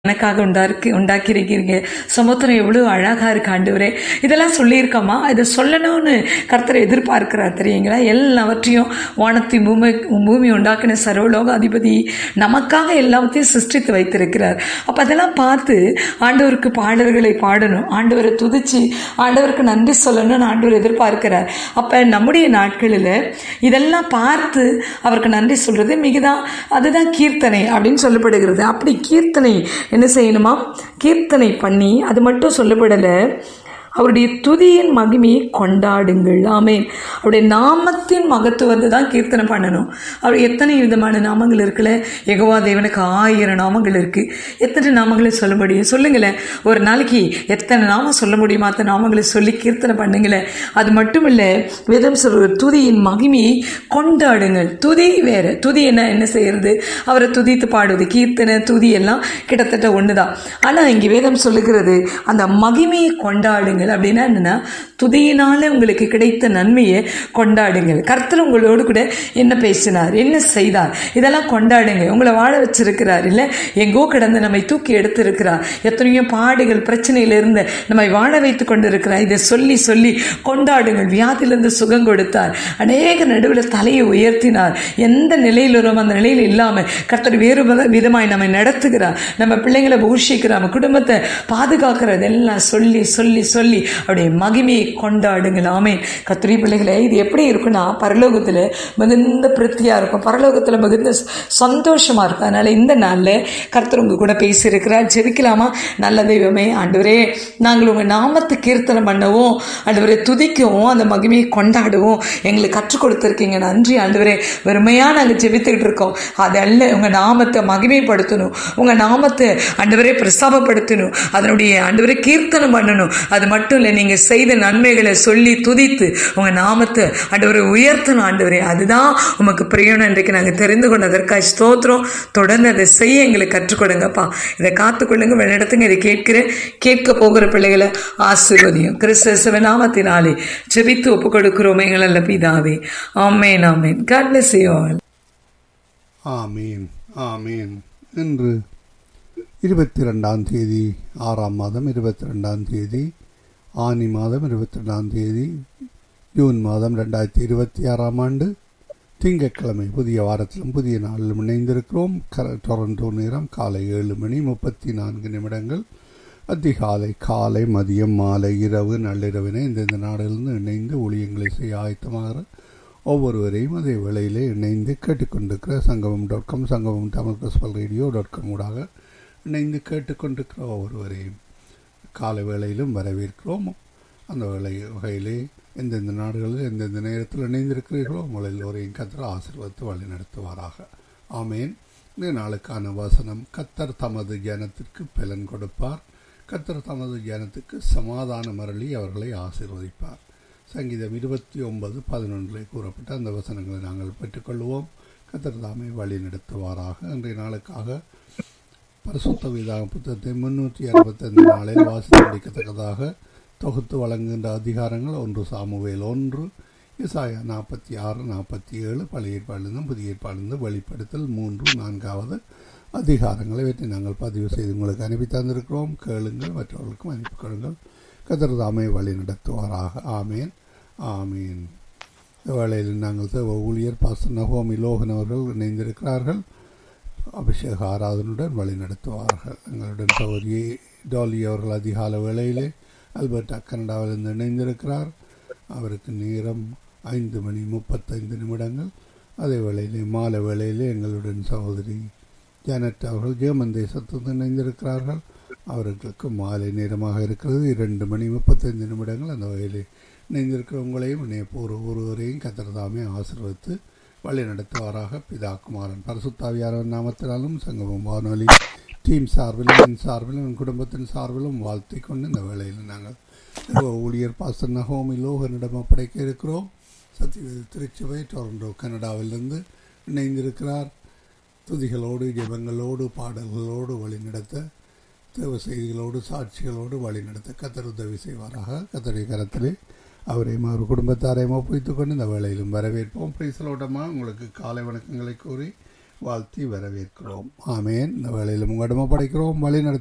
எனக்காக உண்டாக்கி உண்டாக்கியிருக்கீங்க சமுத்திரம் எவ்வளவு அழகா இருக்கு ஆண்டவரே இதெல்லாம் சொல்லியிருக்கோமா இதை சொல்லணும்னு கர்த்தரை எதிர்பார்க்கிறார் தெரியுங்களா எல்லாவற்றையும் வானத்தை பூமி பூமி உண்டாக்கின சர்வலோக அதிபதி நமக்காக எல்லாத்தையும் சிருஷ்டித்து வைத்திருக்கிறார் அப்ப அதெல்லாம் பார்த்து ஆண்டவருக்கு பாடல்களை பாடணும் ஆண்டவரை துதிச்சு ஆண்டவருக்கு நன்றி சொல்லணும்னு ஆண்டவர் எதிர்பார்க்கிறார் அப்ப நம்முடைய நாட்களில் இதெல்லாம் பார்த்து அவருக்கு நன்றி சொல்றது மிகுதான் அதுதான் கீர்த்தனை அப்படின்னு சொல்லப்படுகிறது அப்படி கீர்த்தனை என்ன செய்யணுமா கீர்த்தனை பண்ணி அது மட்டும் சொல்லப்படலை அவருடைய துதியின் மகிமையை கொண்டாடுங்கள் ஆமேன் அவருடைய நாமத்தின் மகத்துவத்தை தான் கீர்த்தனை பண்ணணும் அவர் எத்தனை விதமான நாமங்கள் இருக்குல்ல எகவா தேவனுக்கு ஆயிரம் நாமங்கள் இருக்கு எத்தனை நாமங்களை சொல்ல முடியும் சொல்லுங்களேன் ஒரு நாளைக்கு எத்தனை நாமம் சொல்ல முடியுமா அத்தனை நாமங்களை சொல்லி கீர்த்தனை பண்ணுங்களேன் அது மட்டும் இல்லை வேதம் சொல்ற துதியின் மகிமையை கொண்டாடுங்கள் துதி வேற துதி என்ன என்ன செய்யறது அவரை துதித்து பாடுவது கீர்த்தனை துதி எல்லாம் கிட்டத்தட்ட ஒண்ணுதான் ஆனா இங்க வேதம் சொல்லுகிறது அந்த மகிமையை கொண்டாடுங்கள் அப்படின்னா என்னன்னா துதியினால உங்களுக்கு கிடைத்த நன்மையை கொண்டாடுங்கள் கர்த்தர் உங்களோடு கூட என்ன பேசினார் என்ன செய்தார் இதெல்லாம் கொண்டாடுங்க உங்களை வாழ வச்சிருக்கிறார் இல்ல எங்கோ கிடந்து நம்மை தூக்கி எடுத்திருக்கிறார் எத்தனையோ பாடுகள் பிரச்சனையில இருந்து நம்மை வாழ வைத்து கொண்டிருக்கிறார் இதை சொல்லி சொல்லி கொண்டாடுங்கள் வியாதியிலிருந்து சுகம் கொடுத்தார் அநேக நடுவில் தலையை உயர்த்தினார் எந்த நிலையில் வரும் அந்த நிலையில் இல்லாம கர்த்தர் வேறு வித- விதமாய் நம்மை நடத்துகிறார் நம்ம பிள்ளைங்களை பூஷிக்கிறார் நம்ம குடும்பத்தை பாதுகாக்கிறது எல்லாம் சொல்லி சொல்லி சொல்லி அவருடைய மகிமையை கொண்டாடுங்கள் ஆமே கத்திரி பிள்ளைகளே இது எப்படி இருக்குன்னா பரலோகத்தில் மிகுந்த பிரித்தியா இருக்கும் பரலோகத்தில் மிகுந்த ச- சந்தோஷமா இருக்கும் அதனால இந்த நாளில் கர்த்தர் உங்க கூட பேசியிருக்கிறார் ஜெபிக்கலாமா நல்ல தெய்வமே ஆண்டவரே நாங்கள் உங்க நாமத்தை கீர்த்தனம் பண்ணவும் ஆண்டவரே துதிக்கவும் அந்த மகிமையை கொண்டாடவும் எங்களுக்கு கற்றுக் கொடுத்துருக்கீங்க நன்றி ஆண்டவரே வெறுமையா நாங்கள் ஜெபித்துக்கிட்டு இருக்கோம் அது அல்ல உங்க நாமத்தை மகிமைப்படுத்தணும் உங்க நாமத்தை ஆண்டவரே பிரசாபப்படுத்தணும் அதனுடைய ஆண்டவரே கீர்த்தனம் பண்ணணும் அது மட்டும் இல்லை நீங்க செய்த நன்மைகளை சொல்லி துதித்து உங்க நாமத்தை ஆண்டவரை உயர்த்தணும் ஆண்டவரே அதுதான் உமக்கு பிரியணும் இன்றைக்கு நாங்கள் தெரிந்து கொண்டதற்காக ஸ்தோத்திரம் தொடர்ந்து அதை செய்ய எங்களுக்கு கற்றுக் கொடுங்கப்பா இதை காத்துக்கொள்ளுங்க வெளியிடத்துங்க இதை கேட்கிறேன் கேட்க போகிற பிள்ளைகளை ஆசீர்வதியும் கிறிஸ்தவ நாமத்தினாலே ஜெபித்து ஒப்பு கொடுக்கிறோம் எங்கள் நல்ல பிதாவே ஆமேன் ஆமேன் காட் பிளஸ் யூ ஆல் ஆமீன் ஆமீன் இன்று இருபத்தி ரெண்டாம் தேதி ஆறாம் மாதம் இருபத்தி ரெண்டாம் தேதி ஆனி மாதம் இருபத்தி ரெண்டாம் தேதி ஜூன் மாதம் ரெண்டாயிரத்தி இருபத்தி ஆறாம் ஆண்டு திங்கட்கிழமை புதிய வாரத்திலும் புதிய நாளிலும் இணைந்திருக்கிறோம் கர- டொரண்டோ நேரம் காலை ஏழு மணி முப்பத்தி நான்கு நிமிடங்கள் அதிகாலை காலை மதியம் மாலை இரவு நள்ளிரவினை இந்தந்த நாடுகளிலிருந்து இணைந்து ஊழியங்களை செய்ய ஆயத்தமாகிற ஒவ்வொருவரையும் அதே வேளையிலே இணைந்து கேட்டுக்கொண்டிருக்கிற சங்கமம் டாட் காம் சங்கமம் தமிழ் கிறிஸ்பல் ரேடியோ டாட் காம் ஊடாக இணைந்து கேட்டுக்கொண்டிருக்கிற ஒவ்வொருவரையும் காலை வேளையிலும் வரவேற்கிறோம் அந்த வேளை வகையிலே எந்தெந்த நாடுகளில் எந்தெந்த நேரத்தில் இணைந்திருக்கிறீர்களோ உங்கள் எல்லோரையும் கத்தர் ஆசீர்வதித்து வழி நடத்துவாராக ஆமேன் இந்த நாளுக்கான வசனம் கத்தர் தமது ஜனத்திற்கு பலன் கொடுப்பார் கத்தர் தமது ஜனத்துக்கு சமாதானம் அருளி அவர்களை ஆசீர்வதிப்பார் சங்கீதம் இருபத்தி ஒன்பது பதினொன்றில் கூறப்பட்ட அந்த வசனங்களை நாங்கள் பெற்றுக்கொள்வோம் கத்தர் தாமே வழி நடத்துவாராக இன்றைய நாளுக்காக பரிசுத்த வேதாக புத்தகத்தை முன்னூற்றி அறுபத்தைந்து நாளில் வாசித்து முடிக்கத்தக்கதாக தொகுத்து வழங்குகின்ற அதிகாரங்கள் ஒன்று சாமுவேல் ஒன்று இசாயா நாற்பத்தி ஆறு நாற்பத்தி ஏழு பழைய ஏற்பாடிலிருந்து புதிய ஏற்பாடிலிருந்து வெளிப்படுத்தல் மூன்று நான்காவது அதிகாரங்களை இவற்றை நாங்கள் பதிவு செய்து உங்களுக்கு அனுப்பி தந்திருக்கிறோம் கேளுங்கள் மற்றவர்களுக்கும் அனுப்பி கொடுங்கள் கதர் தாமே வழி நடத்துவாராக ஆமேன் ஆமீன் இந்த வேளையில் நாங்கள் தேவ ஊழியர் பாஸ்டர் நகோமி லோகன் அவர்கள் இணைந்திருக்கிறார்கள் அபிஷேக ஆராதனுடன் வழி நடத்துவார்கள் எங்களுடன் சௌரி டாலி அவர்கள் அதிகால வேளையிலே அல்பர்டா கனடாவிலிருந்து இணைந்திருக்கிறார் அவருக்கு நேரம் ஐந்து மணி முப்பத்தைந்து நிமிடங்கள் அதே வேளையிலே மாலை வேளையிலே எங்களுடன் சகோதரி ஜானட் அவர்கள் ஜெர்மன் தேசத்திலிருந்து இணைந்திருக்கிறார்கள் அவர்களுக்கு மாலை நேரமாக இருக்கிறது இரண்டு மணி முப்பத்தைந்து நிமிடங்கள் அந்த வகையிலே இணைந்திருக்கிற உங்களையும் இணையப்போர் ஒருவரையும் கத்திரதாமே ஆசீர்வதித்து வழி நடத்துவாராக பிதா குமாரன் பரிசுத்தாவியாரவன் நாமத்தினாலும் சங்கமம் வானொலி டீம் சார்பிலும் என் சார்பிலும் என் குடும்பத்தின் சார்பிலும் வாழ்த்திக் கொண்டு இந்த வேளையில் நாங்கள் தேவ ஊழியர் பாஸ்டர் நகோமி லோகனிடம் ஒப்படைக்க இருக்கிறோம் சத்திய திருச்சபை டொரண்டோ கனடாவிலிருந்து இணைந்திருக்கிறார் துதிகளோடு ஜெபங்களோடு பாடல்களோடு வழிநடத்த தேவ செய்திகளோடு சாட்சிகளோடு வழிநடத்த கத்தர் உதவி செய்வாராக கத்தருடைய கரத்திலே அவரையும் அவர் குடும்பத்தாரையும் ஒப்புவித்துக் கொண்டு இந்த வேளையிலும் வரவேற்போம் பிரைசலோட்டமாக உங்களுக்கு காலை வணக்கங்களை கூறி வாழ்த்தி வரவேற்கிறோம் ஆமேன் இந்த வேளையிலும் உங்களிடம் படைக்கிறோம் வழி